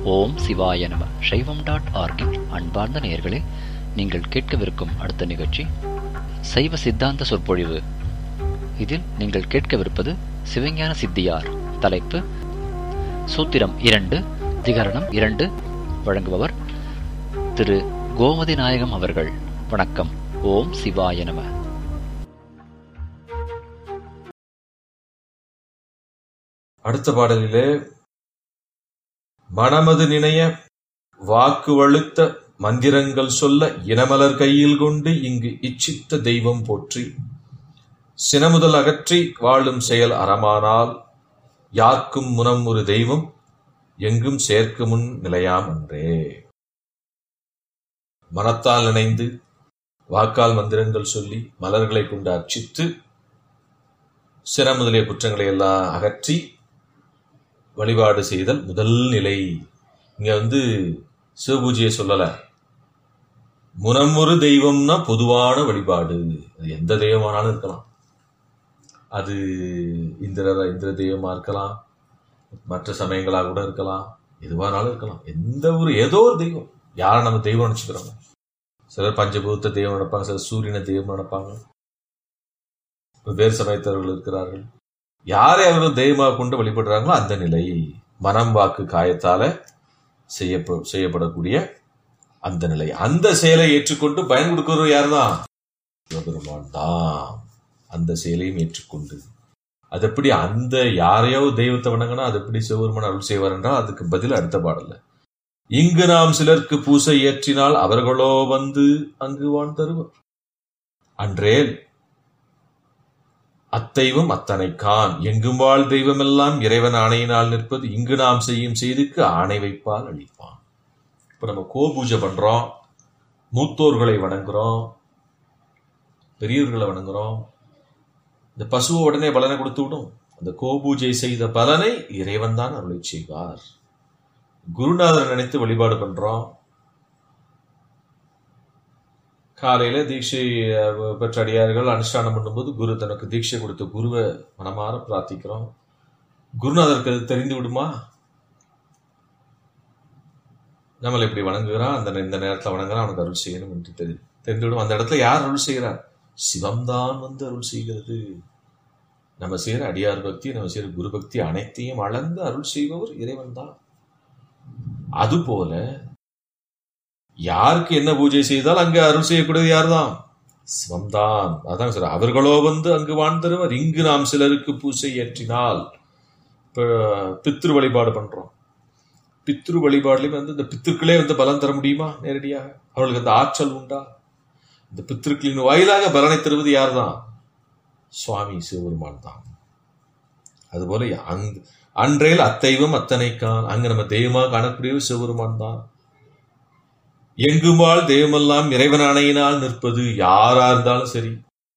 ஓம் சிவாய நம சைவம் டாட் ஆர்கின் அன்பார்ந்த நேயர்களே நீங்கள் கேட்கவிருக்கும் அடுத்த நிகழ்ச்சி சைவ சித்தாந்த சொற்பொழிவு இதில் நீங்கள் கேட்கவிருப்பது சிவஞான சித்தியார் தலைப்பு சூத்திரம் இரண்டு திகரணம் இரண்டு வழங்குபவர் திரு கோமதி நாயகம் அவர்கள் வணக்கம் ஓம் சிவாய நம அடுத்த பாடலிலே மனமது நினைய வாக்கு வழுத்த மந்திரங்கள் சொல்ல இனமலர் கையில் கொண்டு இங்கு இச்சித்த தெய்வம் போற்றி சினமுதல் அகற்றி வாழும் செயல் அறமானால் யார்க்கும் முனம் ஒரு தெய்வம் எங்கும் சேர்க்கு முன் நிலையாம் அன்றே மனத்தால் நினைந்து வாக்கால் மந்திரங்கள் சொல்லி மலர்களை கொண்டு அர்ச்சித்து சின முதலிய குற்றங்களை எல்லாம் அகற்றி வழிபாடு செய்தல் முதல் நிலை இங்க வந்து சிவபூஜையை சொல்லல முனமுறு தெய்வம்னா பொதுவான வழிபாடு அது எந்த தெய்வமானாலும் இருக்கலாம் அது இந்திர இந்திர தெய்வமா இருக்கலாம் மற்ற சமயங்களாக கூட இருக்கலாம் எதுவானாலும் இருக்கலாம் எந்த ஒரு ஏதோ ஒரு தெய்வம் யாரை நம்ம தெய்வம் நினைச்சுக்கிறோம் சிலர் பஞ்சபூத்த தெய்வம் நினைப்பாங்க சிலர் சூரியனை தெய்வம் நினைப்பாங்க வேறு சமயத்தவர்கள் இருக்கிறார்கள் யாரை அவர்கள் தெய்வமாக கொண்டு வழிபடுறாங்களோ அந்த நிலை மனம் வாக்கு காயத்தால செய்யப்ப செய்யப்படக்கூடிய அந்த நிலை அந்த செயலை ஏற்றுக்கொண்டு பயன் கொடுக்கிறவர் யார்தான் சிவபெருமான் தான் அந்த செயலையும் ஏற்றுக்கொண்டு அது எப்படி அந்த யாரையோ தெய்வத்தை வணங்கினா அது எப்படி சிவபெருமான் அருள் செய்வார் என்றால் அதுக்கு பதில் அடுத்த பாடல்ல இங்கு நாம் சிலருக்கு பூசை ஏற்றினால் அவர்களோ வந்து அங்கு வான் தருவர் அன்றேல் அத்தெய்வம் அத்தனை கான் எங்கும் வாழ் தெய்வமெல்லாம் இறைவன் ஆணையினால் நிற்பது இங்கு நாம் செய்யும் செய்திக்கு ஆணை வைப்பால் அளிப்பான் இப்ப நம்ம கோ பூஜை பண்றோம் மூத்தோர்களை வணங்குறோம் பெரியவர்களை வணங்குறோம் இந்த பசுவை உடனே பலனை கொடுத்து விடும் அந்த கோ பூஜை செய்த பலனை இறைவன் தான் அருளை செய்வார் குருநாதரை நினைத்து வழிபாடு பண்றோம் காலையில தீட்சை அஹ், பெற்ற அடியார்கள் அனுஷ்டானம் பண்ணும்போது குரு தனக்கு தீட்சை கொடுத்த குருவை மனமாற பிரார்த்திக்கிறோம் குருநாதருக்கு அது தெரிந்து விடுமா நம்மளை இப்படி வணங்குகிறான் அந்த இந்த நேரத்தில் வணங்குறான் அவனுக்கு அருள் செய்யணும் என்று தெரி தெரிந்து விடும் அந்த இடத்துல யார் அருள் செய்கிறார் சிவம்தான் வந்து அருள் செய்கிறது நம்ம செய்யற அடியார் பக்தி நம்ம செய்யற குரு பக்தி அனைத்தையும் அளந்து அருள் செய்பவர் இறைவன் தான் அதுபோல யாருக்கு என்ன பூஜை செய்தால் அங்கு அருள் செய்யக்கூடியது யார்தான் சிவம்தான் அதான் சார் அவர்களோ வந்து அங்கு வாழ்ந்தருவர் இங்கு நாம் சிலருக்கு பூஜை ஏற்றினால் இப்போ பித்ரு வழிபாடு பண்றோம் பித்ரு வழிபாடுலயும் வந்து இந்த பித்திருக்களே வந்து பலன் தர முடியுமா நேரடியாக அவர்களுக்கு அந்த ஆற்றல் உண்டா இந்த பித்திருக்களின் வாயிலாக பலனை தருவது யார்தான் சுவாமி சிவபெருமான் தான் அதுபோல அங் அன்றையில் அத்தைவம் அத்தனைக்கான் அங்கு நம்ம தெய்வமாக காணக்கூடியவர் சிவபெருமான் தான் எங்குமால் தெய்வமெல்லாம் இறைவன் அணையினால் நிற்பது யாரா இருந்தாலும் சரி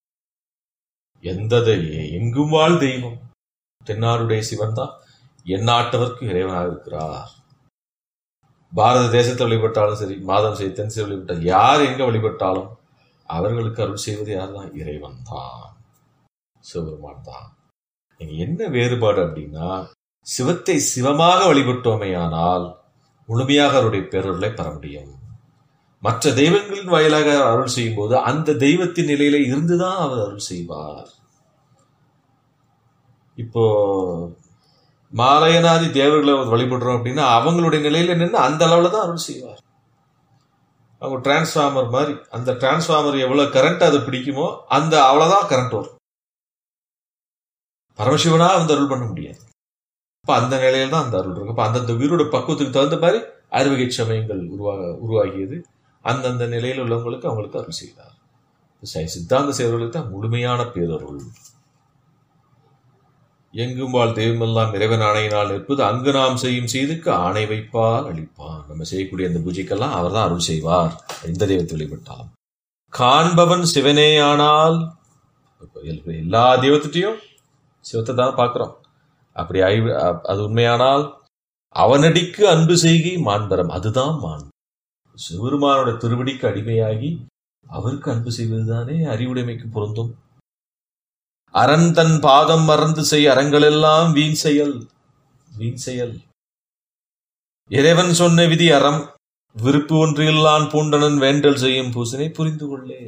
எந்த தெய்- எங்குமால் தெய்வம் தென்னாருடைய சிவன் தான் எந்நாட்டவர்க்கு இறைவனாக இருக்கிறார் பாரத தேசத்தை வழிபட்டாலும் சரி மாதம் செய்ய தென்சை வழிபட்டால் யார் எங்க வழிபட்டாலும் அவர்களுக்கு அருள் செய்வது யார்தான் இறைவன் தான் சிவபெருமான் தான் இங்க என்ன வேறுபாடு அப்படின்னா சிவத்தை சிவமாக வழிபட்டோமேயானால் முழுமையாக அவருடைய பேரருளை பெற முடியும் மற்ற தெய்வங்களின் வாயிலாக அருள் செய்யும் போது அந்த தெய்வத்தின் நிலையில இருந்துதான் அவர் அருள் செய்வார் இப்போ மாலையனாதி தேவர்களை வழிபடுறோம் அப்படின்னா அவங்களுடைய நிலையில நின்று அந்த அளவுல தான் அருள் செய்வார் அவங்க டிரான்ஸ்ஃபார்மர் மாதிரி அந்த டிரான்ஸ்ஃபார்மர் எவ்வளவு கரண்ட் அது பிடிக்குமோ அந்த அவ்வளவுதான் கரண்ட் வரும் பரமசிவனா வந்து அருள் பண்ண முடியாது அப்ப அந்த நிலையில தான் அந்த அருள் இருக்கு அப்ப அந்தந்த உயிரோட பக்குவத்துக்கு தகுந்த மாதிரி அறுவகை சமயங்கள் உருவாக உருவாகியது அந்தந்த நிலையில் உள்ளவங்களுக்கு அவங்களுக்கு அருள் செய்தார் சை- சித்தாந்த சேவர்களுக்கு தான் முழுமையான பேரருள் எங்கும் வாழ் தெய்வமெல்லாம் இறைவன் ஆணையினால் நிற்பது அங்கு நாம் செய்யும் செய்துக்கு ஆணை வைப்பால் அளிப்பான் நம்ம செய்யக்கூடிய அந்த பூஜைக்கெல்லாம் அவர்தான் அருள் செய்வார் எந்த தெய்வத்தை வழிபட்டாலும் காண்பவன் சிவனேயானால் இப்ப எல்- எல்லா தெய்வத்திட்டையும் சிவத்தை தான் பார்க்கிறோம் அப்படி ஆய்வு அ- அது உண்மையானால் அவனடிக்கு அன்பு செய்கை மாண்பரம் அதுதான் மான் சிவருமானோட திருவடிக்கு அடிமையாகி அவருக்கு அன்பு செய்வதுதானே அறிவுடைமைக்கு பொருந்தும் அரண் தன் பாதம் மறந்து செய் அறங்களெல்லாம் வீண் செயல் வீண் செயல் இறைவன் சொன்ன விதி அறம் விருப்பு ஒன்றில்லான் பூண்டனன் வேண்டல் செய்யும் பூசனை புரிந்து கொள்ளே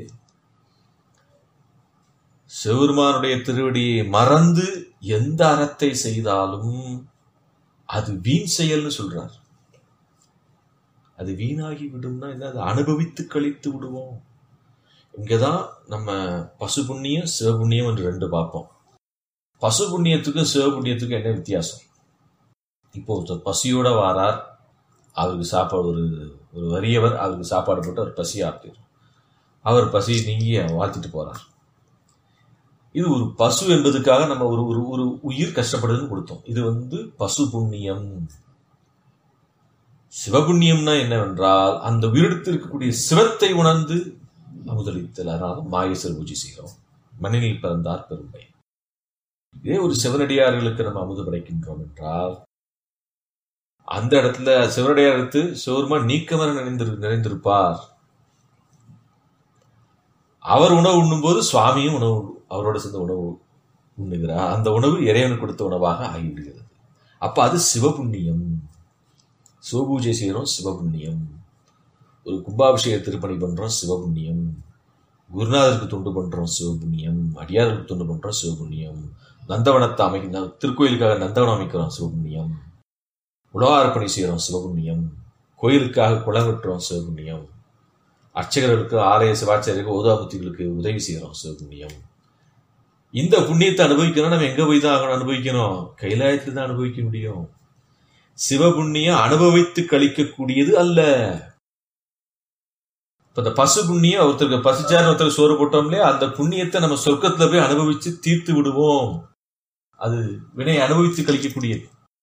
சிவருமானுடைய திருவடியை மறந்து எந்த அறத்தை செய்தாலும் அது வீண் செயல்னு சொல்றார் அது வீணாகி விடும்னா என்ன அதை அனுபவித்து கழித்து விடுவோம் இங்கதான் நம்ம பசு புண்ணியம் சிவபுண்ணியம் என்று ரெண்டு பார்ப்போம் பசு புண்ணியத்துக்கும் சிவபுண்ணியத்துக்கும் என்ன வித்தியாசம் இப்போ ஒருத்தர் பசியோட வாரார் அவருக்கு சாப்பாடு ஒரு ஒரு வறியவர் அவருக்கு சாப்பாடு போட்டு அவர் பசி ஆப்பிடும் அவர் பசி நீங்கி வாழ்த்திட்டு போறார் இது ஒரு பசு என்பதுக்காக நம்ம ஒரு ஒரு ஒரு உயிர் கஷ்டப்படுதுன்னு கொடுத்தோம் இது வந்து பசு புண்ணியம் சிவபுண்ணியம்னா என்னவென்றால் அந்த உயிரிடத்தில் இருக்கக்கூடிய சிவத்தை உணர்ந்து அமுதளித்தல் அதனால மாயேஸ்வர பூஜை செய்கிறோம் மண்ணில் பிறந்தார் பெருமை இதே ஒரு சிவனடியார்களுக்கு நம்ம அமுது படைக்கின்றோம் என்றால் அந்த இடத்துல சிவனடியார் எடுத்து சிவருமா நீக்கமர நிறைந்திரு நிறைந்திருப்பார் அவர் உணவு உண்ணும்போது சுவாமியும் உணவு அவரோட சேர்ந்த உணவு உண்ணுகிறார் அந்த உணவு இறைவனுக்கு கொடுத்த உணவாக ஆகிவிடுகிறது அப்ப அது சிவபுண்ணியம் சிவபூஜை செய்கிறோம் சிவபுண்ணியம் ஒரு கும்பாபிஷேக திருப்பணி பண்றோம் சிவபுண்ணியம் குருநாதருக்கு தொண்டு பண்றோம் சிவபுண்ணியம் அடியாருக்கு தொண்டு பண்றோம் சிவபுண்ணியம் நந்தவனத்தை அமைக்க திருக்கோயிலுக்காக நந்தவனம் அமைக்கிறோம் சிவபுண்ணியம் உலகார்ப்பணி செய்கிறோம் சிவபுண்ணியம் கோயிலுக்காக குளம் வெட்டுறோம் சிவபுண்ணியம் அர்ச்சகர்களுக்கு ஆலய சிவாச்சாரியருக்கு ஓதாபுத்திகளுக்கு உதவி செய்கிறோம் சிவபுண்ணியம் இந்த புண்ணியத்தை அனுபவிக்கணும் நம்ம எங்க போய் தான் அனுபவிக்கணும் கைலாயத்தில் தான் அனுபவிக்க முடியும் சிவபுண்ணியம் அனுபவித்து கழிக்கக்கூடியது அல்ல இப்ப இந்த பசு புண்ணியம் ஒருத்தருக்கு பசிச்சாரு ஒருத்தருக்கு சோறு போட்டோம் இல்லையா அந்த புண்ணியத்தை நம்ம சொர்க்கத்துல போய் அனுபவிச்சு தீர்த்து விடுவோம் அது வினை அனுபவித்து கழிக்கக்கூடியது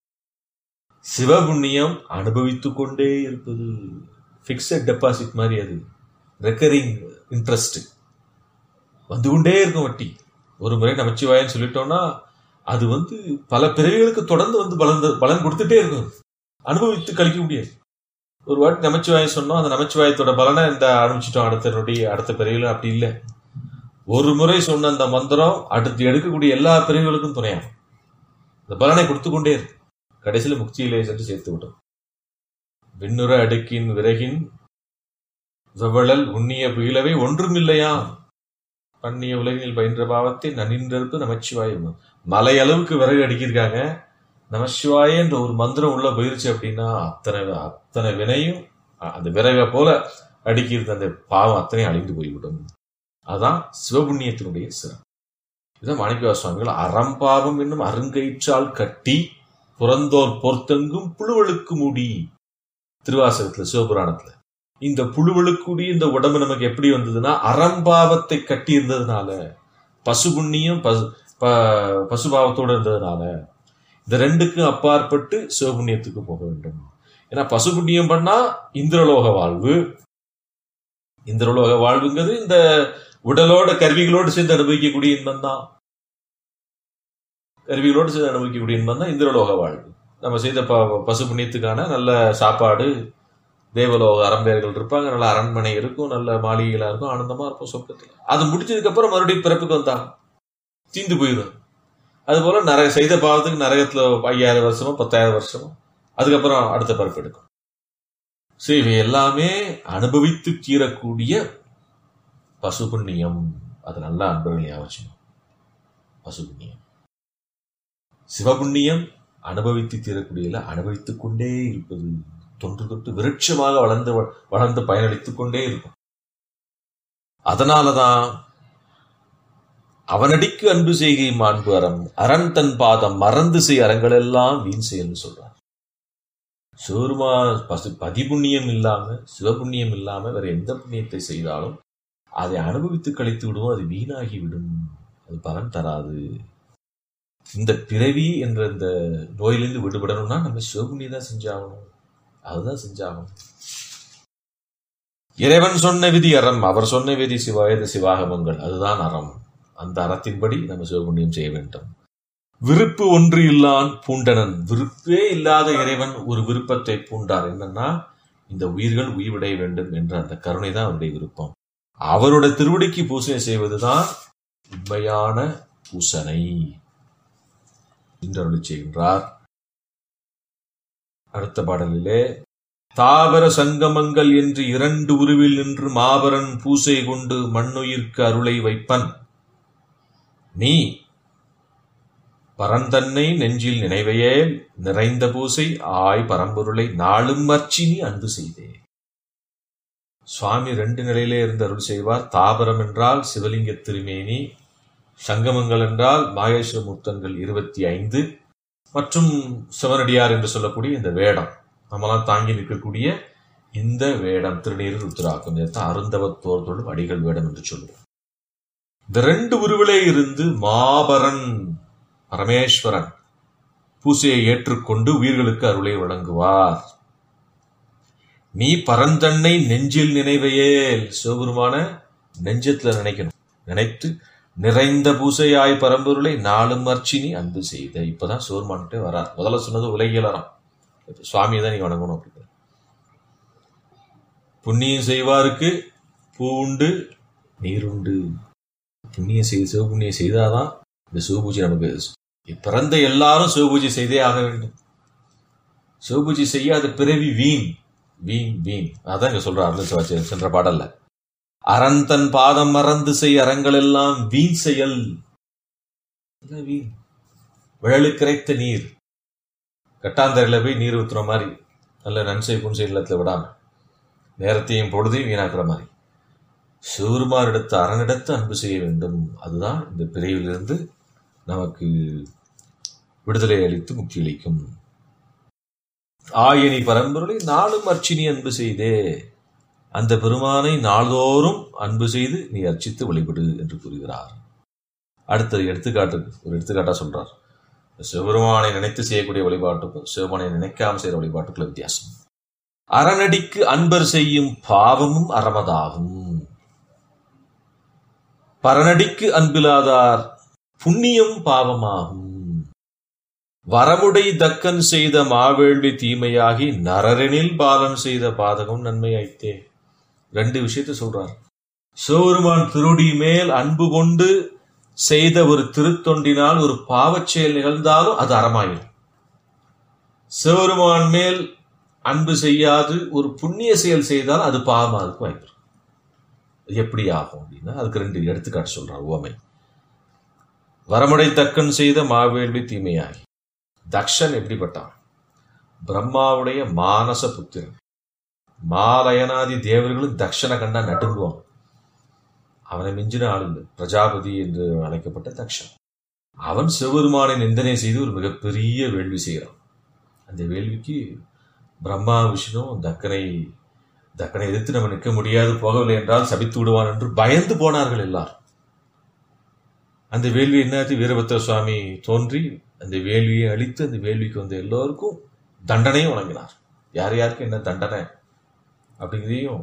சிவபுண்ணியம் அனுபவித்துக் கொண்டே இருப்பது பிக்சட் டெபாசிட் மாதிரி அது ரெக்கரிங் இன்ட்ரெஸ்ட் வந்து கொண்டே இருக்கும் வட்டி ஒரு முறை நமச்சிவாயன்னு சொல்லிட்டோம்னா அது வந்து பல பிறவிகளுக்கு தொடர்ந்து வந்து பலன் பலன் கொடுத்துட்டே இருக்கும் அனுபவித்து கழிக்க முடியாது ஒரு வாட்டி நமச்சிவாயம் சொன்னோம் அந்த நமச்சிவாயத்தோட பலனை இந்த ஆரம்பிச்சிட்டோம் அடுத்த நொடி அடுத்த பிறவிலும் அப்படி இல்லை ஒரு முறை சொன்ன அந்த மந்திரம் அடுத்து எடுக்கக்கூடிய எல்லா பிறவிகளுக்கும் துணையாகும் இந்த பலனை கொடுத்து கொண்டே இருக்கு கடைசியில் முக்தியிலே சென்று சேர்த்து விட்டோம் விண்ணுற அடுக்கின் விறகின் வெவழல் உண்ணிய புயலவை ஒன்றுமில்லையா பண்ணிய உலகில் பயின்ற பாவத்தை நனின்றிருப்பு நமச்சிவாயம் மலை அளவுக்கு விறகு அடிக்கிருக்காங்க நமசிவாய என்ற ஒரு மந்திரம் உள்ள போயிருச்சு அப்படின்னா அத்தனை அத்தனை வினையும் அந்த விறகை போல அடிக்கிறது அந்த பாவம் அத்தனையும் அழிந்து போய்விடும் அதான் சிவபுண்ணியத்தினுடைய சிறப்பு இதான் மாணிக்கவா சுவாமிகள் அறம்பாவம் என்னும் அருங்கயிற்றால் கட்டி புறந்தோல் பொறுத்தெங்கும் புழுவழுக்கு மூடி திருவாசகத்துல சிவபுராணத்துல இந்த புழுவழுக்குடி இந்த உடம்பு நமக்கு எப்படி வந்ததுன்னா அறம்பாவத்தை கட்டி இருந்ததுனால பசு புண்ணியம் பசு பசுபாவத்தோடு இருந்ததுனால இந்த ரெண்டுக்கும் அப்பாற்பட்டு சிவபுண்ணியத்துக்கு போக வேண்டும் ஏன்னா பசு புண்ணியம் பண்ணா இந்திரலோக வாழ்வு இந்திரலோக வாழ்வுங்கிறது இந்த உடலோட கருவிகளோடு சேர்ந்து அனுபவிக்கக்கூடிய இன்பம் தான் கருவிகளோடு சேர்ந்து அனுபவிக்கக்கூடிய இன்பம் தான் இந்திரலோக வாழ்வு நம்ம செய்த ப பசு புண்ணியத்துக்கான நல்ல சாப்பாடு தேவலோக அரம்பேர்கள் இருப்பாங்க நல்ல அரண்மனை இருக்கும் நல்ல மாளிகைகளா இருக்கும் ஆனந்தமா இருக்கும் சொர்க்கத்தில் அது முடிச்சதுக்கு அப்புறம் மறுபடியும் பிறப்புக்கு வந்தாங்க தீந்து போயிடும் அது போல நரக செய்த பாவத்துக்கு நரகத்துல ஐயாயிரம் வருஷமோ பத்தாயிரம் வருஷமோ அதுக்கப்புறம் அடுத்த பிறப்பு எடுக்கும் ஸோ இவை எல்லாமே அனுபவித்து கீறக்கூடிய பசு புண்ணியம் அது நல்லா அன்பர்கள் ஞாபகம் பசு புண்ணியம் சிவபுண்ணியம் அனுபவித்து தீரக்கூடியல அனுபவித்துக் கொண்டே இருப்பது தொன்று தொட்டு விருட்சமாக வளர்ந்து வளர்ந்து பயனளித்துக் கொண்டே இருக்கும் அதனாலதான் அவனடிக்கு அன்பு செய்கை மாண்பு அறம் அரண் தன் பாதம் மறந்து செய் அறங்கள் எல்லாம் வீண் செயல்னு சொல்றார் சிவருமா பசு பதிபுண்ணியம் இல்லாம சிவபுண்ணியம் இல்லாம வேற எந்த புண்ணியத்தை செய்தாலும் அதை அனுபவித்து கழித்து விடுவோம் அது வீணாகி விடும் அது பலன் தராது இந்த பிறவி என்ற இந்த நோயிலிருந்து விடுபடணும்னா நம்ம சிவபுண்ணியம் தான் செஞ்சாகணும் அதுதான் செஞ்சாகணும் இறைவன் சொன்ன விதி அறம் அவர் சொன்ன விதி சிவாயுத சிவாகமங்கள் அதுதான் அறம் அந்த அறத்தின்படி நம்ம சிவபுண்ணியம் செய்ய வேண்டும் விருப்பு ஒன்று இல்லான் பூண்டனன் விருப்பே இல்லாத இறைவன் ஒரு விருப்பத்தை பூண்டார் என்னன்னா இந்த உயிர்கள் உயிர்விடைய வேண்டும் என்ற அந்த கருணை தான் அவருடைய விருப்பம் அவரோட திருவடிக்கு பூசனை செய்வதுதான் உண்மையான பூசனை என்று செய்கின்றார் அடுத்த பாடலிலே தாவர சங்கமங்கள் என்று இரண்டு உருவில் நின்று மாபரன் பூசை கொண்டு மண்ணுயிர்க்கு அருளை வைப்பன் நீ பரந்தன்னை நெஞ்சில் நினைவையே நிறைந்த பூசை ஆய் பரம்பொருளை நாளும் அர்ச்சினி அன்பு செய்தே சுவாமி ரெண்டு நிலையிலே இருந்து அருள் செய்வார் தாபரம் என்றால் சிவலிங்க திருமேனி சங்கமங்கள் என்றால் மாகேஸ்வர மூர்த்தங்கள் இருபத்தி ஐந்து மற்றும் சிவனடியார் என்று சொல்லக்கூடிய இந்த வேடம் நம்மளாம் தாங்கி நிற்கக்கூடிய இந்த வேடம் திருநீர் ருத்ராக்கம் இதைத்தான் அருந்தவத்தோர்தொழும் அடிகள் வேடம் என்று சொல்லுவோம் இந்த ரெண்டு உருவிலே இருந்து மாபரன் பரமேஸ்வரன் பூசையை ஏற்றுக்கொண்டு உயிர்களுக்கு அருளை வழங்குவார் நீ பரந்தன்னை நெஞ்சில் நினைவையே சிவபெருமான நெஞ்சத்துல நினைக்கணும் நினைத்து நிறைந்த பூசையாய் பரம்பொருளை நாளும் அர்ச்சினி அன்பு செய்த இப்பதான் சிவபெருமான்கிட்ட வரார் முதல்ல சொன்னது உலகியலறாம் சுவாமியை தான் நீ வணங்கணும் அப்படின்னு புண்ணியம் செய்வாருக்கு பூ உண்டு நீர் உண்டு புண்ணியம் செய்து சிவபுண்ணியம் செய்தாதான் இந்த சிவபூஜை நமக்கு பிறந்த எல்லாரும் சிவபூஜை செய்தே ஆக வேண்டும் சிவபூஜை செய்யாத பிறவி வீண் வீண் வீண் அதான் இங்க சொல்றாரு சென்ற பாடல்ல அறந்தன் பாதம் மறந்து செய் அறங்கள் எல்லாம் வீண் செயல் வீண் விழலு கிடைத்த நீர் கட்டாந்தரையில போய் நீர் ஊத்துற மாதிரி நல்ல நன்சை புன்சை இல்லத்துல விடாம நேரத்தையும் பொழுதையும் வீணாக்குற மாதிரி சிவருமார் எடுத்து அறனிடத்து அன்பு செய்ய வேண்டும் அதுதான் இந்த பிரிவிலிருந்து நமக்கு விடுதலை அளித்து முக்தி அளிக்கும் ஆயனி பரம்பொருளை நாளும் அர்ச்சினி அன்பு செய்தே அந்த பெருமானை நாள்தோறும் அன்பு செய்து நீ அர்ச்சித்து வழிபடு என்று கூறுகிறார் அடுத்தது எடுத்துக்காட்டு ஒரு எடுத்துக்காட்டா சொல்றார் சிவபெருமானை நினைத்து செய்யக்கூடிய வழிபாட்டுக்கும் சிவபெருமானை நினைக்காம செய்யற வழிபாட்டுக்குள்ள வித்தியாசம் அறநடிக்கு அன்பர் செய்யும் பாவமும் அறமதாகும் பரநடிக்கு அன்பிலாதார் புண்ணியம் பாவமாகும் வரமுடை தக்கன் செய்த மாவேள்வி தீமையாகி நரரெனில் பாலன் செய்த பாதகம் நன்மையாய்த்தே ரெண்டு விஷயத்த சொல்றார் சிவபெருமான் திருடி மேல் அன்பு கொண்டு செய்த ஒரு திருத்தொண்டினால் ஒரு பாவச் செயல் நிகழ்ந்தாலும் அது அறமாயிடும் சிவபெருமான் மேல் அன்பு செய்யாது ஒரு புண்ணிய செயல் செய்தால் அது பாவமாதுக்கு வாய்ப்பு எப்படி ஆகும் அப்படின்னா அதுக்கு ரெண்டு எடுத்துக்காட்டு சொல்றார் உவமை வரமுடை தக்கன் செய்த மாவேள்வி தீமையாகி தக்ஷன் எப்படிப்பட்டான் பிரம்மாவுடைய மானச புத்திரன் மாலயனாதி தேவர்களும் தக்ஷனை கண்டா நட்டுங்குவான் அவனை மிஞ்சின ஆள் இல்லை பிரஜாபதி என்று அழைக்கப்பட்ட தக்ஷன் அவன் சிவபெருமானை நிந்தனை செய்து ஒரு மிகப்பெரிய வேள்வி செய்கிறான் அந்த வேள்விக்கு பிரம்மா விஷ்ணு தக்கனை தக்கனை எதிர்த்து நம்ம நிற்க முடியாது போகவில்லை என்றால் சபித்து விடுவான் என்று பயந்து போனார்கள் எல்லாரும் அந்த வேள்வி என்னாச்சு வீரபத்திர சுவாமி தோன்றி அந்த வேள்வியை அழித்து அந்த வேள்விக்கு வந்த எல்லோருக்கும் தண்டனையும் வழங்கினார் யார் யாருக்கு என்ன தண்டனை அப்படிங்கிறதையும்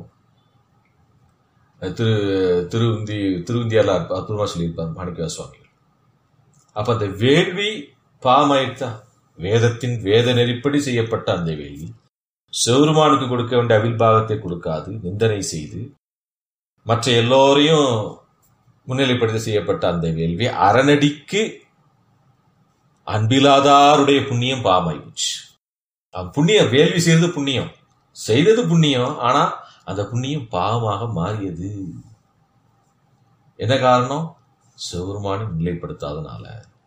திரு திருவுந்தி திருவுந்தியால அற்புதமா சொல்லியிருப்பார் மாணிக்கவா சுவாமிகள் அப்ப அந்த வேள்வி பாமாயிட்டான் வேதத்தின் வேத நெறிப்படி செய்யப்பட்ட அந்த வேள்வி சிவருமானுக்கு கொடுக்க வேண்டிய அவில்பாகத்தை கொடுக்காது நிந்தனை செய்து மற்ற எல்லோரையும் முன்னிலைப்படுத்தி செய்யப்பட்ட அந்த வேள்வி அறநடிக்கு அன்பிலாதாருடைய புண்ணியம் பாமாயிடுச்சு புண்ணியம் வேள்வி செய்தது புண்ணியம் செய்தது புண்ணியம் ஆனா அந்த புண்ணியம் பாவமாக மாறியது என்ன காரணம் சிவருமானை நிலைப்படுத்தாதனால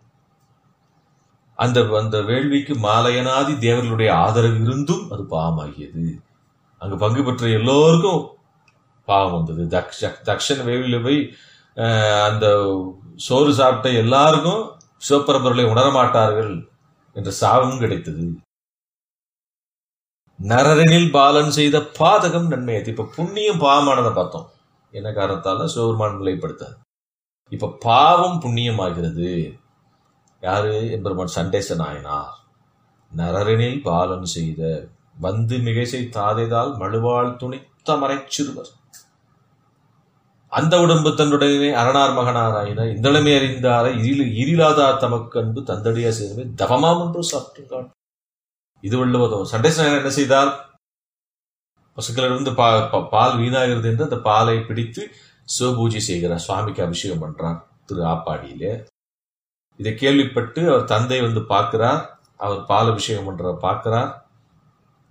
அந்த அந்த வேள்விக்கு மாலையனாதி தேவர்களுடைய ஆதரவு இருந்தும் அது பாவமாகியது அங்கு பங்கு பெற்ற எல்லோருக்கும் பாவம் வந்தது தக்ஷ தக்ஷன் வேள்வியில போய் அந்த சோறு சாப்பிட்ட எல்லாருக்கும் சிவப்பரம்பொருளை உணரமாட்டார்கள் என்ற சாபமும் கிடைத்தது நரரனில் பாலன் செய்த பாதகம் நன்மையது இப்ப புண்ணியம் பாவமானதை பார்த்தோம் என்ன காரணத்தால சிவபெருமான் நிலைப்படுத்தார் இப்ப பாவம் புண்ணியம் ஆகிறது யாரு எம்பெருமான் சண்டேச நாயனார் நரரனில் பாலன் செய்த வந்து மிகைசை தாதைதால் மழுவாள் துணித்த மறைச்சிறுவர் அந்த உடம்பு தன்னுடனே அரணார் மகனாராயின இந்தளமே அறிந்தார இரில் இரிலாதார் தமக்கு அன்பு தந்தடியா சேர்வே தவமாம் என்று சாப்பிட்டுக்கான் இது உள்ளவதோ சண்டேச நாயனர் என்ன செய்தார் பசுக்களிலிருந்து பா பால் வீணாகிறது என்று அந்த பாலை பிடித்து சிவபூஜை செய்கிறார் சுவாமிக்கு அபிஷேகம் பண்றார் திரு ஆப்பாடியிலே இதை கேள்விப்பட்டு அவர் தந்தை வந்து பார்க்கிறார் அவர் பால் அபிஷேகம் பண்ற பார்க்கிறார்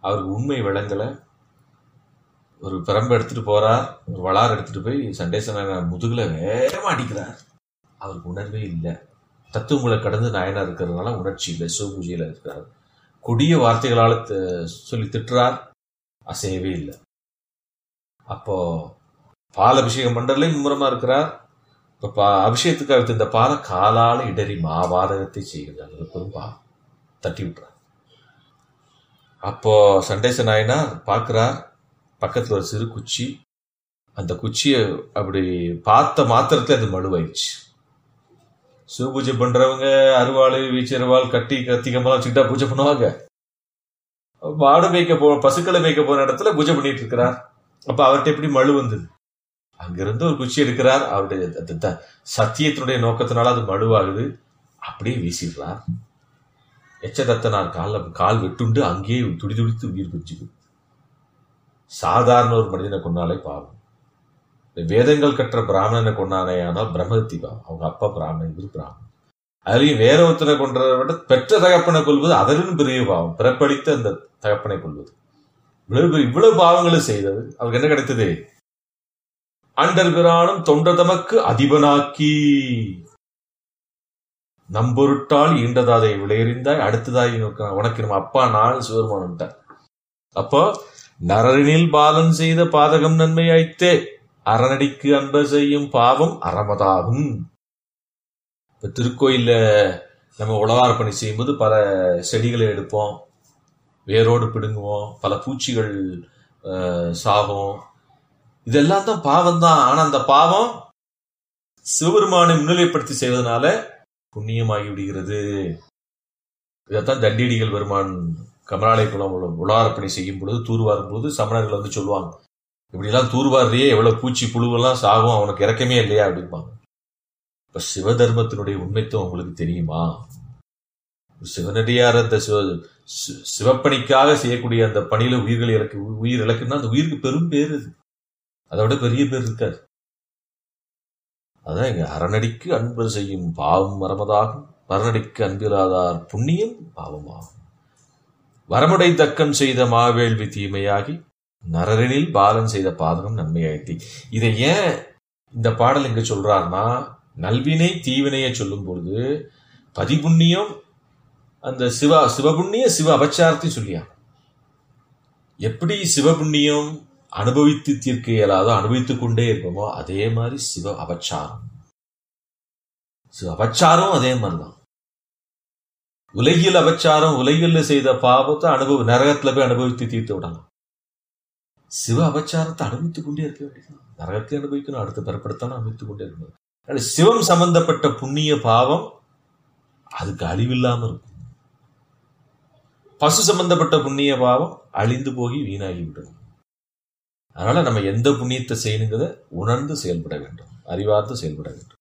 அவருக்கு உண்மை விளங்கல ஒரு பிரம்பு எடுத்துட்டு போறார் ஒரு வளார் எடுத்துட்டு போய் சண்டேசன முதுகுல வேகமா அடிக்கிறார் அவருக்கு உணர்வே இல்லை தத்துவங்களை கடந்து நாயனா இருக்கிறதுனால உணர்ச்சி இல்லை சிவபூஜையில இருக்கிறார் கொடிய வார்த்தைகளால் த- சொல்லி திட்டுறார் அசையவே இல்லை அப்போ பால் அபிஷேகம் பண்றதுல மும்முரமா இருக்கிறார் இப்ப பா- அபிஷேகத்துக்கு அடுத்து இந்த பாலை காலால இடறி மாபாதகத்தை செய்கிறார் அது பெரும் பாவம் தட்டி விட்டுறார் அப்போ சண்டேச நாயனார் பார்க்கிறார் பக்கத்துல ஒரு சிறு குச்சி அந்த குச்சியை அப்படி பார்த்த மாத்திரத்துல அது மழுவாயிடுச்சு சிவபூஜை பண்றவங்க அருவாள் வீச்சருவாள் கட்டி கத்திகமெல்லாம் வச்சுக்கிட்டா பூஜை பண்ணுவாங்க மாடு மேய்க்க போ பசுக்களை மேய்க்க போன இடத்துல பூஜை பண்ணிட்டு இருக்கிறார் அப்ப அவர்கிட்ட எப்படி மழு வந்தது அங்கிருந்து ஒரு குச்சி எடுக்கிறார் அவருடைய அந்த த- சத்தியத்தினுடைய நோக்கத்தினால அது மழுவாகுது அப்படியே வீசிடுறார் எச்சதத்தனார் கால கால் வெட்டுண்டு அங்கேயே துடி துடித்து உயிர் பிரிச்சுது சாதாரண ஒரு மனிதனை கொண்டாலே பாவம் இந்த வேதங்கள் கற்ற பிராமணனை கொண்டானே ஆனால் பிரம்மஹத்தி பாவம் அவங்க அப்பா பிராமணன் இவர் பிராமணன் அதுலயும் வேற ஒருத்தனை கொன்றதை விட பெற்ற தகப்பனை கொள்வது அதனிலும் பெரிய பாவம் பிறப்பளித்த அந்த தகப்பனை கொள்வது இவ்வளவு பெரிய- இவ்வளவு பாவங்களும் செய்தது அவருக்கு என்ன கிடைத்தது அண்டர் பிரானும் தொண்டர் தமக்கு அதிபனாக்கி நம்பொருட்டால் ஈண்டதாதை விளையறிந்தாய் அடுத்ததாய் நோக்க உனக்கு நம்ம அப்பா நான் சிவருமானுட்டார் அப்போ நரனில் பாலன் செய்த பாதகம் நன்மையாய்த்தே அரணடிக்கு அன்ப செய்யும் பாவம் அறமதாகும் இப்ப திருக்கோயில்ல நம்ம உழவார் பணி செய்யும்போது பல செடிகளை எடுப்போம் வேரோடு பிடுங்குவோம் பல பூச்சிகள் அஹ், சாகும் இதெல்லாம் தான் பாவம் தான் ஆனா அந்த பாவம் சிவபெருமானை முன்னிலைப்படுத்தி செய்வதனால புண்ணியமாகி விடுகிறது இதைத்தான் தண்டியடிகள் பெருமான் கமலாலய குளம் உலாரப்பணி செய்யும் பொழுது தூர்வாரும் போது சமணர்கள் வந்து சொல்லுவாங்க இப்படிலாம் தூர்வாரியே எவ்வளவு பூச்சி புழுவெல்லாம் சாகும் அவனுக்கு இறக்கமே இல்லையா அப்படிம்பாங்க இப்ப சிவதர்மத்தினுடைய உண்மைத்துவம் உங்களுக்கு தெரியுமா சிவனடியார் அந்த சிவ சி- சிவப்பணிக்காக செய்யக்கூடிய அந்த பணியில உயிர்கள் இறக்கு உயிர் இழக்குன்னா அந்த உயிருக்கு பெரும் பேர் அது அதை விட பெரிய பேர் இருக்காது அதான் இங்க அரணடிக்கு அன்பு செய்யும் பாவம் மரமதாகும் மரணடிக்கு அன்பிலாதார் புண்ணியம் பாவமாகும் வரமுடை தக்கம் செய்த மாவேள்வி தீமையாகி நரரனில் பாலன் செய்த பாதகம் நன்மையாயித்தி இதை ஏன் இந்த பாடல் இங்க சொல்றாருன்னா நல்வினை தீவினையை சொல்லும் பொழுது பதிபுண்ணியம் அந்த சிவ சிவபுண்ணிய சிவ அபச்சாரத்தை சொல்லியா எப்படி சிவபுண்ணியம் அனுபவித்து தீர்க்க இயலாதோ அனுபவித்துக் கொண்டே இருப்போமோ அதே மாதிரி சிவ அபச்சாரம் சிவ அபச்சாரம் அதே மாதிரிதான் உலகில் அபச்சாரம் உலகில் செய்த பாவத்தை அனுபவ நரகத்துல போய் அனுபவித்து தீர்த்து விடலாம் சிவ அபச்சாரத்தை அனுபவித்துக் கொண்டே இருக்க வேண்டியது நரகத்தை அனுபவிக்கணும் அடுத்த பிறப்படுத்தாலும் அனுபவித்துக் கொண்டே இருக்கணும் அதனால சிவம் சம்பந்தப்பட்ட புண்ணிய பாவம் அதுக்கு அழிவில்லாம இருக்கும் பசு சம்பந்தப்பட்ட புண்ணிய பாவம் அழிந்து போய் வீணாகி விடும் அதனால நம்ம எந்த புண்ணியத்தை செய்யணுங்கிறத உணர்ந்து செயல்பட வேண்டும் அறிவார்ந்து செயல்பட வேண்டும்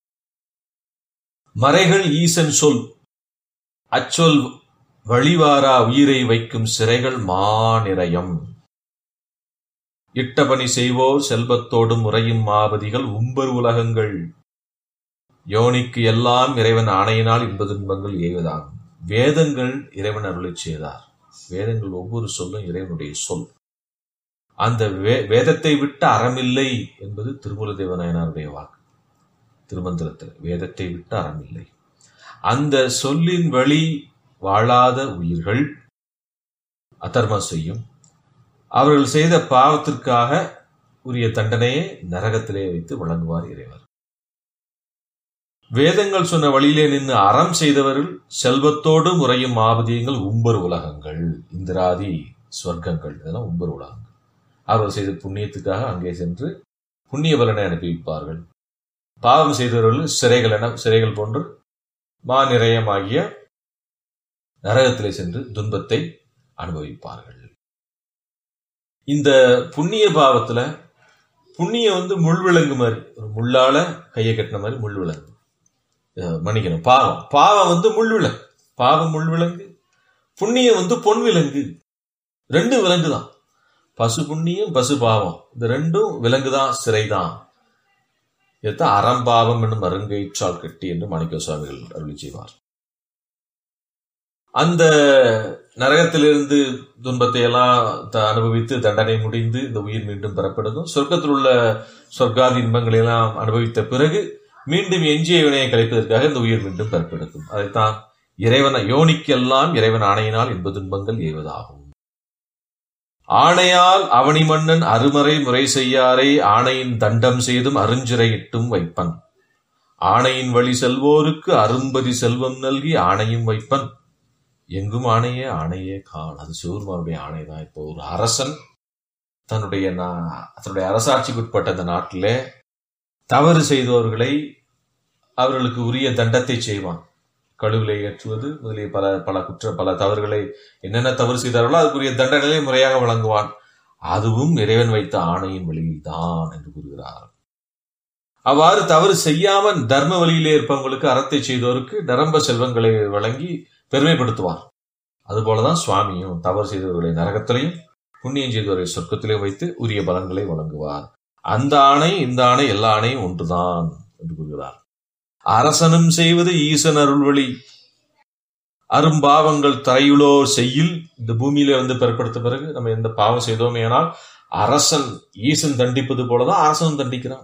மறைகள் ஈசன் சொல் அச்சொல் வழிவாரா உயிரை வைக்கும் சிறைகள் மாநிறையம் இட்டபணி செய்வோர் செல்வத்தோடும் முறையும் மாபதிகள் உம்பர் உலகங்கள் யோனிக்கு எல்லாம் இறைவன் ஆணையினால் இன்பதுன்பங்கள் ஏவதாகும் வேதங்கள் இறைவன் அருளைச் செய்தார் வேதங்கள் ஒவ்வொரு சொல்லும் இறைவனுடைய சொல் அந்த வே- வேதத்தை விட்டு அறமில்லை என்பது திருமூல தேவநாயனாருடைய வாக்கு திருமந்திரத்தில் வேதத்தை விட்டு அறமில்லை அந்த சொல்லின் வழி வாழாத உயிர்கள் அதர்மம் செய்யும் அவர்கள் செய்த பாவத்திற்காக உரிய தண்டனையை நரகத்திலே வைத்து வழங்குவார் இறைவர் வேதங்கள் சொன்ன வழியிலே நின்று அறம் செய்தவர்கள் செல்வத்தோடு முறையும் ஆபதியங்கள் உம்பர் உலகங்கள் இந்திராதி சொர்க்கங்கள் இதெல்லாம் உம்பர் உலகங்கள் அவர்கள் செய்த புண்ணியத்துக்காக அங்கே சென்று புண்ணிய பலனை அனுபவிப்பார்கள் பாவம் செய்தவர்கள் சிறைகள் என சிறைகள் போன்று மாநிறையமாகிய நரகத்திலே சென்று துன்பத்தை அனுபவிப்பார்கள் இந்த புண்ணிய பாவத்துல புண்ணியம் வந்து முள்விலங்கு மாதிரி ஒரு முள்ளால கையை கட்டின மாதிரி முள்விலங்கு அஹ் மன்னிக்கணும் பாவம் பாவம் வந்து முள்விலங்கு பாவம் முள்விலங்கு புண்ணியம் வந்து பொன் விலங்கு ரெண்டு விலங்கு தான் பசு புண்ணியம் பசு பாவம் இந்த ரெண்டும் விலங்கு தான் சிறை தான் இதைத்தான் அறம்பாவம் என்னும் அருங்கயிற்றால் கட்டி என்று மாணிக்க சுவாமிகள் அருளி செய்வார் அந்த நரகத்திலிருந்து துன்பத்தை எல்லாம் த- அனுபவித்து தண்டனை முடிந்து இந்த உயிர் மீண்டும் பெறப்படுதும் சொர்க்கத்தில் உள்ள சொர்க்காதி இன்பங்களை எல்லாம் அனுபவித்த பிறகு மீண்டும் எஞ்சிய வினையை கழிப்பதற்காக இந்த உயிர் மீண்டும் பெறப்படுத்தும் அதைத்தான் இறைவன் யோனிக்கெல்லாம் இறைவன் ஆணையினால் இன்ப துன்பங்கள் ஏவதாகும் ஆணையால் அவனி மன்னன் அருமறை முறை செய்யாரை ஆணையின் தண்டம் செய்தும் அருஞ்சிறையிட்டும் வைப்பன் ஆணையின் வழி செல்வோருக்கு அரும்பதி செல்வம் நல்கி ஆணையும் வைப்பன் எங்கும் ஆணையே ஆணையே காண் அது சிவருமானுடைய ஆணை தான் இப்போ ஒரு அரசன் தன்னுடைய நா- தன்னுடைய அரசாட்சிக்கு உட்பட்ட அந்த நாட்டிலே தவறு செய்தவர்களை அவர்களுக்கு உரிய தண்டத்தை செய்வான் கழுவிலை ஏற்றுவது முதலிய பல பல குற்ற பல தவறுகளை என்னென்ன தவறு செய்தார்களோ அதுக்குரிய தண்டனையை முறையாக வழங்குவான் அதுவும் இறைவன் வைத்த ஆணையின் வழியில்தான் என்று கூறுகிறார் அவ்வாறு தவறு செய்யாமல் தர்ம வழியிலே இருப்பவங்களுக்கு அறத்தை செய்தோருக்கு நரம்ப செல்வங்களை வழங்கி பெருமைப்படுத்துவார் அதுபோலதான் சுவாமியும் தவறு செய்தவர்களை நரகத்திலையும் புண்ணியம் செய்தவரை சொர்க்கத்திலையும் வைத்து உரிய பலன்களை வழங்குவார் அந்த ஆணை இந்த ஆணை எல்லா ஆணையும் ஒன்றுதான் என்று கூறுகிறார் அரசனும் செய்வது ஈசன் அருள்வழி அரும்பாவங்கள் தரையுளோர் செய்யில் இந்த பூமியில வந்து பெறப்படுத்த பிறகு நம்ம எந்த பாவம் செய்தோமே ஆனால் அரசன் ஈசன் தண்டிப்பது போலதான் அரசனும் தண்டிக்கிறான்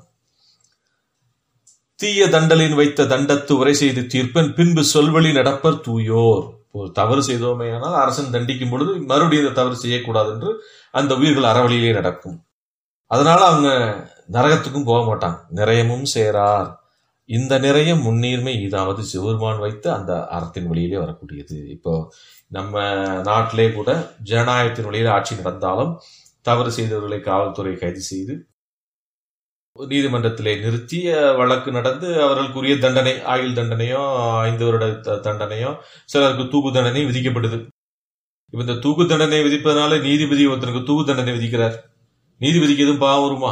தீய தண்டலின் வைத்த தண்டத்து உரை செய்து தீர்ப்பன் பின்பு சொல்வழி நடப்பர் தூயோர் ஒரு தவறு செய்தோமே ஆனால் அரசன் தண்டிக்கும் பொழுது மறுபடியும் இந்த தவறு செய்யக்கூடாது என்று அந்த உயிர்கள் அறவழியிலே நடக்கும் அதனால அவங்க நரகத்துக்கும் போக மாட்டாங்க நிறையமும் சேரார் இந்த நிறையம் முன்னீர்மை இதாவது சிவருமான் வைத்து அந்த அறத்தின் வழியிலே வரக்கூடியது இப்போ நம்ம நாட்டிலே கூட ஜனநாயகத்தின் வழியில ஆட்சி நடந்தாலும் தவறு செய்தவர்களை காவல்துறை கைது செய்து நீதிமன்றத்திலே நிறுத்தி அஹ், வழக்கு நடந்து அவர்களுக்குரிய தண்டனை ஆயுள் தண்டனையோ ஐந்து வருட த- தண்டனையோ சிலருக்கு தூக்கு தண்டனை விதிக்கப்படுது இப்ப இந்த தூக்கு தண்டனை விதிப்பதனால நீதிபதி ஒருத்தனுக்கு தூக்கு தண்டனை விதிக்கிறார் நீதிபதிக்கு எதுவும் பாவம் வருமா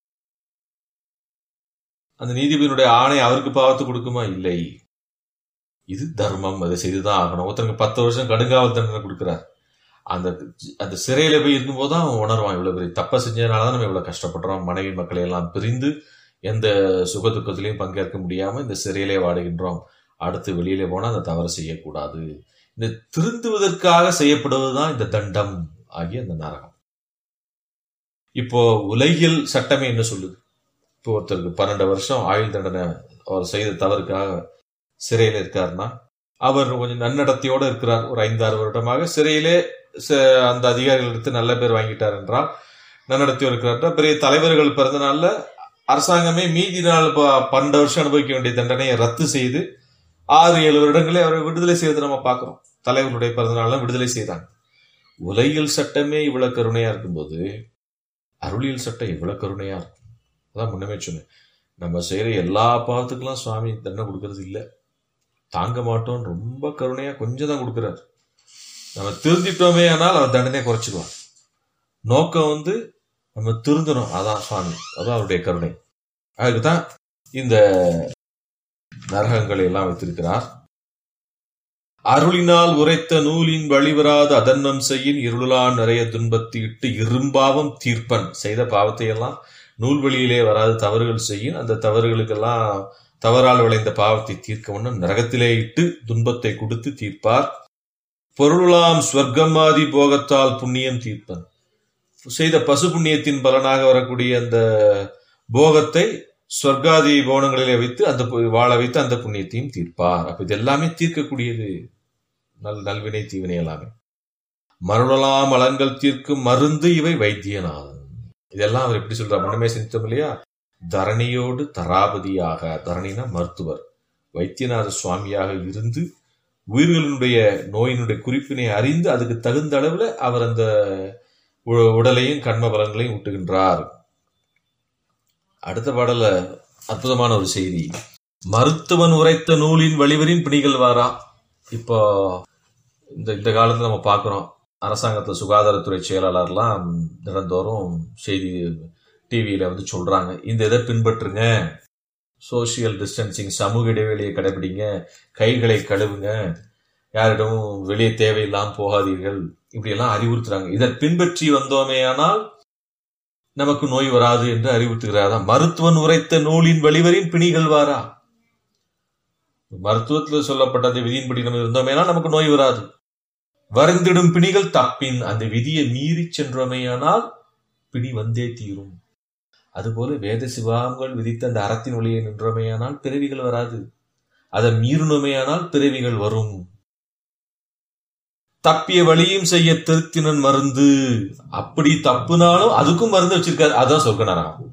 அந்த நீதிபதியினுடைய ஆணை அவருக்கு பாவத்தை கொடுக்குமா இல்லை இது தர்மம் அதை செய்துதான் ஆகணும் ஒருத்தனுக்கு பத்து வருஷம் கடுங்காவல் தண்டனை கொடுக்கிறார் அந்த அந்த சிறையில போய் இருக்கும்போது தான் அவன் உணர்வான் இவ்வளவு பெரிய தப்ப செஞ்சதுனால தான் நம்ம இவ்வளவு கஷ்டப்படுறோம் மனைவி மக்களை எல்லாம் பிரிந்து எந்த சுக துக்கத்திலையும் பங்கேற்க முடியாம இந்த சிறையிலே வாடுகின்றோம் அடுத்து வெளியிலே போனா அந்த தவறு செய்யக்கூடாது இந்த திருந்துவதற்காக செய்யப்படுவதுதான் இந்த தண்டம் ஆகிய அந்த நரகம் இப்போ உலகியல் சட்டமே என்ன சொல்லுது இப்போ ஒருத்தருக்கு பன்னெண்டு வருஷம் ஆயுள் தண்டனை அவர் செய்த தவறுக்காக சிறையில் இருக்காருன்னா அவர் கொஞ்சம் நன்னடத்தையோடு இருக்கிறார் ஒரு ஐந்தாறு வருடமாக சிறையிலே ச- அந்த அதிகாரிகள் எடுத்து நல்ல பேர் வாங்கிட்டார் என்றால் நன்னடத்தையோடு இருக்கிறார் பெரிய தலைவர்கள் பிறந்த நாள்ல அரசாங்கமே மீதி நாள் ப- பன்னெண்டு வருஷம் அனுபவிக்க வேண்டிய தண்டனையை ரத்து செய்து ஆறு ஏழு வருடங்களே அவரை விடுதலை செய்வதை நம்ம பார்க்கிறோம் தலைவர்களுடைய பிறந்த நாள்ல விடுதலை செய்தாங்க உலகியல் சட்டமே இவ்வளவு கருணையா இருக்கும்போது அருளியல் சட்டம் இவ்வளவு கருணையா இருக்கும் அதான் முன்னமே சொன்னேன் நம்ம செய்யற எல்லா பாவத்துக்கெல்லாம் சுவாமி தண்டனை கொடுக்கறது இல்ல தாங்க மாட்டோம் ரொம்ப கருணையா கொஞ்சம் தான் கொடுக்கிறார் நம்ம திருந்திட்டோமே ஆனால் அவர் தண்டனையை குறைச்சிடுவார் நோக்கம் வந்து நம்ம திருந்தணும் அதான் சுவாமி அதான் அவருடைய கருணை அதுக்கு தான் இந்த நரகங்களை எல்லாம் வைத்திருக்கிறார் அருளினால் உரைத்த நூலின் வழிவராத அதன்னம் செய்யின் இருளான் நிறைய துன்பத்தை இட்டு இரும்பாவம் தீர்ப்பன் செய்த பாவத்தை எல்லாம் நூல் வழியிலே வராது தவறுகள் செய்யும் அந்த தவறுகளுக்கெல்லாம் தவறால் விளைந்த பாவத்தை தீர்க்க ஒன்றும் நரகத்திலே இட்டு துன்பத்தை கொடுத்து தீர்ப்பார் பொருளாம் ஸ்வர்க்கமாதி போகத்தால் புண்ணியம் தீர்ப்பன் செய்த பசு புண்ணியத்தின் பலனாக வரக்கூடிய அந்த போகத்தை ஸ்வர்காதி போனங்களிலே வைத்து அந்த பு- வாழ வைத்து அந்த புண்ணியத்தையும் தீர்ப்பார் அப்ப இது எல்லாமே தீர்க்கக்கூடியது நல் நல்வினை தீவினை எல்லாமே மருளலாம் அலங்கள் தீர்க்கும் மருந்து இவை வைத்தியநாதன் இதெல்லாம் அவர் எப்படி சொல்றார் முன்னமே சிந்தித்தோம் இல்லையா தரணியோடு தராபதியாக தரணினா மருத்துவர் வைத்தியநாத சுவாமியாக இருந்து உயிர்களினுடைய நோயினுடைய குறிப்பினை அறிந்து அதுக்கு தகுந்த அளவுல அவர் அந்த உ- உடலையும் கண்ம பலன்களையும் ஊட்டுகின்றார் அடுத்த பாடல அற்புதமான ஒரு செய்தி மருத்துவன் உரைத்த நூலின் வழிவரின் பிணிகள் வாரா இப்போ இந்த இந்த காலத்துல நம்ம பார்க்கிறோம் அரசாங்கத்துல சுகாதாரத்துறை செயலாளர்லாம் தினந்தோறும் செய்தி டிவியில வந்து சொல்றாங்க இந்த இதை பின்பற்றுங்க சோசியல் டிஸ்டன்சிங் சமூக இடைவெளியை கடைபிடிங்க கைகளை கழுவுங்க யாரிடமும் வெளியே தேவையில்லாம போகாதீர்கள் இப்படி எல்லாம் அறிவுறுத்துறாங்க இதை பின்பற்றி வந்தோமேயானால் நமக்கு நோய் வராது என்று அறிவுறுத்துகிறாரா மருத்துவன் உரைத்த நூலின் வழிவரின் பிணிகள் வாரா மருத்துவத்தில் சொல்லப்பட்டதை விதியின்படி நம்ம இருந்தோமேனா நமக்கு நோய் வராது வருந்திடும் பிணிகள் தப்பின் அந்த விதியை மீறி சென்றமையானால் பிணி வந்தே தீரும் அதுபோல வேத சிவாங்கள் விதித்த அந்த அறத்தின் வழியை நின்றமையானால் பிறவிகள் வராது அதை மீறினமையானால் பிறவிகள் வரும் தப்பிய வழியும் செய்ய திருத்தினன் மருந்து அப்படி தப்புனாலும் அதுக்கும் மருந்து வச்சிருக்காரு அதான் சொர்க்க நரகம்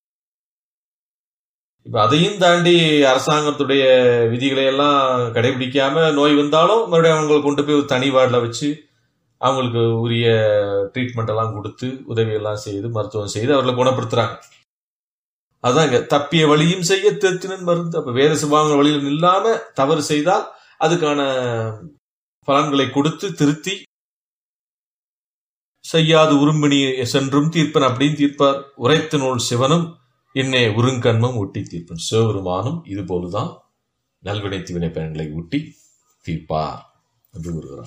இப்ப அதையும் தாண்டி அரசாங்கத்துடைய விதிகளை எல்லாம் கடைபிடிக்காம நோய் வந்தாலும் மறுபடியும் அவங்களை கொண்டு போய் ஒரு தனி வார்டில் வச்சு அவங்களுக்கு உரிய ட்ரீட்மெண்ட் எல்லாம் கொடுத்து உதவி எல்லாம் செய்து மருத்துவம் செய்து அவர்களை குணப்படுத்துறாங்க அதாங்க தப்பிய வழியும் செய்ய திருத்தினன் மருந்து அப்ப வேற சுபாவங்கள் வழியில் நில்லாம தவறு செய்தால் அதுக்கான பலன்களை கொடுத்து திருத்தி செய்யாது உரும்பினி சென்றும் தீர்ப்பன் அப்படின்னு தீர்ப்பார் உரைத்த நூல் சிவனும் என்னே உருங்கண்மம் ஊட்டி தீர்ப்பன் சிவபெருமானும் இது போலுதான் நல்வினை தீவினை பயன்களை ஊட்டி தீர்ப்பார் என்று கூறுகிறார்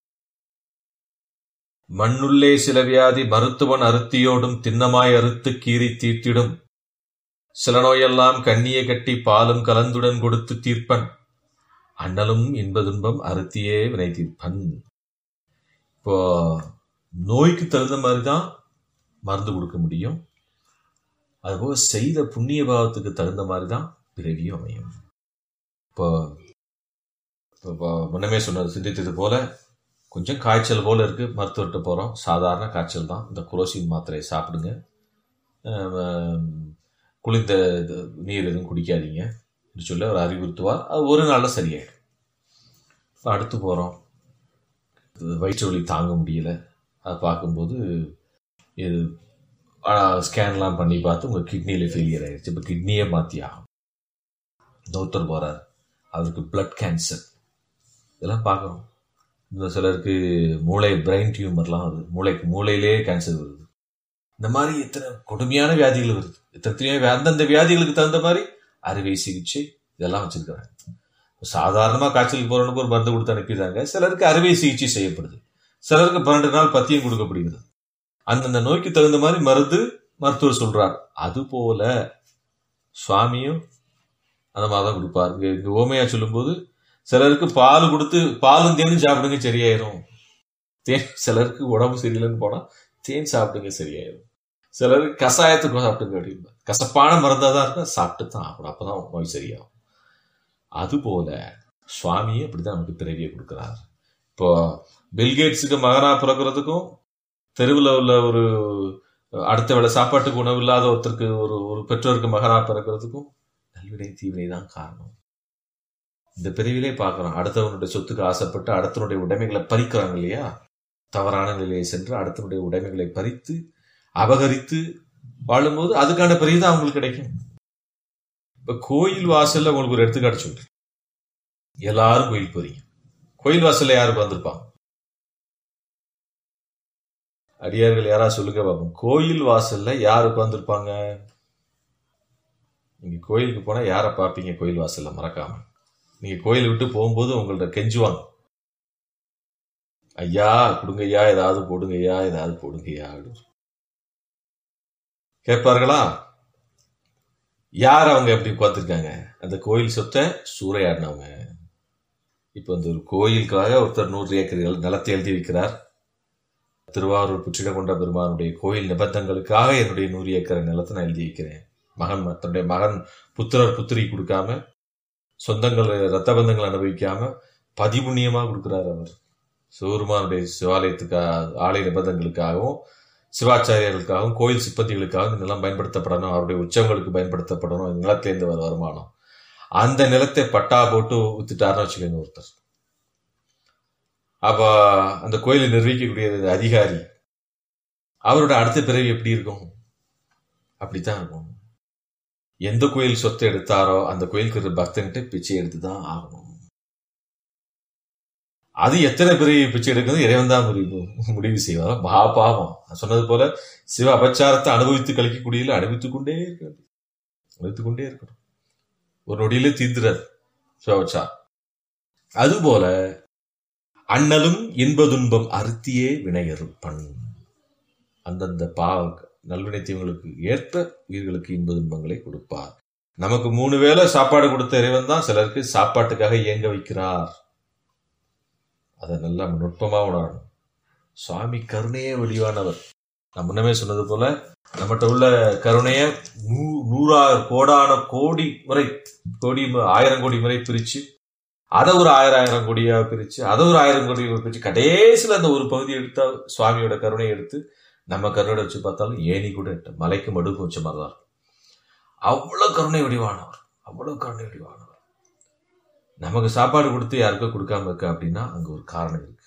மண்ணுள்ளே சில வியாதி மருத்துவன் அறுத்தியோடும் திண்ணமாய் அறுத்து கீறி தீர்த்திடும் சில நோயெல்லாம் கண்ணியை கட்டி பாலும் கலந்துடன் கொடுத்து தீர்ப்பன் அண்ணலும் இன்பதுன்பம் அறுத்தியே வினை தீர்ப்பன் இப்போ நோய்க்கு தகுந்த மாதிரி தான் மருந்து கொடுக்க முடியும் அதுபோக செய்த புண்ணிய பாவத்துக்கு தகுந்த மாதிரி தான் பிறவியும் அமையும் இப்போ இப்போ முன்னமே சொன்னது சிந்தித்தது போல கொஞ்சம் காய்ச்சல் போல இருக்கு மருத்துவர்கிட்ட போகிறோம் சாதாரண காய்ச்சல் தான் இந்த குரோசின் மாத்திரையை சாப்பிடுங்க குளிர்ந்த நீர் எதுவும் குடிக்காதீங்க சொல்லி அவர் அறிவுறுத்துவார் அது ஒரு நாளில் சரியாயிடும் இப்போ அடுத்து போகிறோம் வயிற்று வலி தாங்க முடியல அதை பார்க்கும்போது இது ஸ்கேன்லாம் பண்ணி பார்த்து உங்கள் கிட்னியில் ஃபெயிலியர் ஆயிடுச்சு இப்போ கிட்னியே மாற்றி ஆகும் இன்னொருத்தர் போகிறார் அவருக்கு பிளட் கேன்சர் இதெல்லாம் பார்க்குறோம் இந்த சிலருக்கு மூளை பிரெயின் டியூமர்லாம் வருது மூளைக்கு மூளையிலே கேன்சர் வருது இந்த மாதிரி எத்தனை கொடுமையான வியாதிகள் வருது எத்தனையோ அந்தந்த வியாதிகளுக்கு தகுந்த மாதிரி அறுவை சிகிச்சை இதெல்லாம் வச்சிருக்கிறாங்க சாதாரணமாக காய்ச்சலுக்கு போகிறவனுக்கு ஒரு மருந்து கொடுத்து அனுப்பிடுறாங்க சிலருக்கு அறுவை சிகிச்சை செய்யப்படுது சிலருக்கு பன்னெண்டு நாள் பத்தியம் கொடுக்கப்படுகிறது அந்தந்த நோய்க்கு தகுந்த மாதிரி மருந்து மருத்துவர் சொல்றார் அது போல சுவாமியும் அந்த மாதிரி தான் கொடுப்பார் இங்க ஓமையா சொல்லும்போது சிலருக்கு பால் கொடுத்து பாலும் தேனும் சாப்பிடுங்க சரியாயிரும் தேன் சிலருக்கு உடம்பு சரியில்லைன்னு போனா தேன் சாப்பிடுங்க சரியாயிரும் சிலருக்கு கஷாயத்துக்கு சாப்பிடுங்க அப்படின்னு கசப்பான மருந்தா தான் இருக்கும் சாப்பிட்டு தான் ஆகணும் அப்பதான் நோய் சரியாகும் அதுபோல சுவாமியே அப்படிதான் நமக்கு பிறவியை கொடுக்கிறார் இப்போ பில்கேட்ஸுக்கு மகனா பிறக்கிறதுக்கும் தெருவில் உள்ள ஒரு அடுத்த வேலை சாப்பாட்டுக்கு உணவு இல்லாத ஒருத்தருக்கு ஒரு ஒரு பெற்றோருக்கு மகனா பிறக்கிறதுக்கும் நல்வினை தீவினை தான் காரணம் இந்த பிரிவிலே பார்க்குறோம் அடுத்தவனுடைய சொத்துக்கு ஆசைப்பட்டு அடுத்தனுடைய உடைமைகளை பறிக்கிறாங்க இல்லையா தவறான நிலையை சென்று அடுத்தனுடைய உடைமைகளை பறித்து அபகரித்து வாழும்போது அதுக்கான பிரிவு தான் அவங்களுக்கு கிடைக்கும் இப்ப கோயில் வாசல்ல உங்களுக்கு ஒரு எடுத்துக்காட்டு சொல்றேன் எல்லாரும் கோயில் போறீங்க கோயில் வாசல்ல யாரு வந்திருப்பாங்க அடியார்கள் யாரா சொல்லுங்க பார்ப்போம் கோயில் வாசல்ல யார் உட்காந்துருப்பாங்க நீங்க கோயிலுக்கு போனா யாரை பார்ப்பீங்க கோயில் வாசல்ல மறக்காம நீங்க கோயில் விட்டு போகும்போது உங்கள்ட்ட கெஞ்சுவாங்க ஐயா கொடுங்க ஐயா ஏதாவது போடுங்க ஐயா ஏதாவது போடுங்க ஐயா அப்படின்னு கேட்பார்களா யார் அவங்க எப்படி உட்காந்துருக்காங்க அந்த கோயில் சொத்தை சூறையாடினவங்க இப்போ அந்த ஒரு கோயிலுக்காக ஒருத்தர் நூறு ஏக்கர்கள் நிலத்தை எழுதி வைக்கிறார் திருவாரூர் புற்றிடகொண்ட பெருமானுடைய கோயில் நிபந்தங்களுக்காக என்னுடைய நூறு ஏக்கர் நிலத்தை நான் எழுதி வைக்கிறேன் மகன் தன்னுடைய மகன் புத்திரர் புத்திரி கொடுக்காம சொந்தங்கள் ரத்த பந்தங்கள் அனுபவிக்காம பதிபுண்ணியமா கொடுக்கிறார் அவர் சிவருமானுடைய சிவாலயத்துக்காக ஆலய நிபந்தங்களுக்காகவும் சிவாச்சாரியர்களுக்காகவும் கோயில் சிப்பந்திகளுக்காகவும் இந்த நிலம் பயன்படுத்தப்படணும் அவருடைய உற்சவங்களுக்கு பயன்படுத்தப்படணும் இந்த நிலத்திலேருந்து வர வருமானம் அந்த நிலத்தை பட்டா போட்டு வித்துட்டாருன்னு வச்சுக்கோங்க ஒருத்தர் அப்ப அந்த கோயிலை நிர்வகிக்கக்கூடிய அதிகாரி அவரோட அடுத்த பிறவி எப்படி இருக்கும் அப்படித்தான் இருக்கும் எந்த கோயில் சொத்தை எடுத்தாரோ அந்த கோயிலுக்கு பக்தன்கிட்ட பிச்சை எடுத்து தான் ஆகணும் அது எத்தனை பிறவி பிச்சை எடுக்கிறது இறைவன் தான் முடிவு முடிவு செய்வார் மகா பாவம் சொன்னது போல சிவ அபச்சாரத்தை அனுபவித்து கழிக்கக்கூடியதில் அனுபவித்துக் கொண்டே இருக்க அனுபவித்துக் கொண்டே இருக்கணும் ஒரு நொடியிலே தீர்ந்துறார் சிவாச்சாரம் அதுபோல அண்ணலும் இன்ப துன்பம் அறுத்தியே வினையறுப்பன் அந்தந்த பா நல்வினை தீவுகளுக்கு ஏற்ப உயிர்களுக்கு இன்ப துன்பங்களை கொடுப்பார் நமக்கு மூணு வேளை சாப்பாடு கொடுத்த இறைவன் தான் சிலருக்கு சாப்பாட்டுக்காக இயங்க வைக்கிறார் அதை நல்லா நுட்பமா உணரணும் சுவாமி கருணையே வெளிவானவர் நான் முன்னமே சொன்னது போல நம்மகிட்ட உள்ள கருணைய நூ நூறாயிரம் கோடான கோடி முறை கோடி மு- ஆயிரம் கோடி முறை பிரிச்சு அதை ஒரு ஆயிரம் ஆயிரம் கோடியா பிரிச்சு அதை ஒரு ஆயிரம் கோடி பிரிச்சு கடைசியில் அந்த ஒரு பகுதி எடுத்தா சுவாமியோட கருணையை எடுத்து நம்ம கருணையோட வச்சு பார்த்தாலும் ஏணி கூட எட்ட மலைக்கு மடுப்பு வச்ச மாதிரி தான் இருக்கும். அவ்வளவு கருணை வடிவானவர் அவ்வளவு கருணை வடிவானவர் நமக்கு சாப்பாடு கொடுத்து யாருக்கோ கொடுக்காம இருக்க அப்படின்னா அங்க ஒரு காரணம் இருக்கு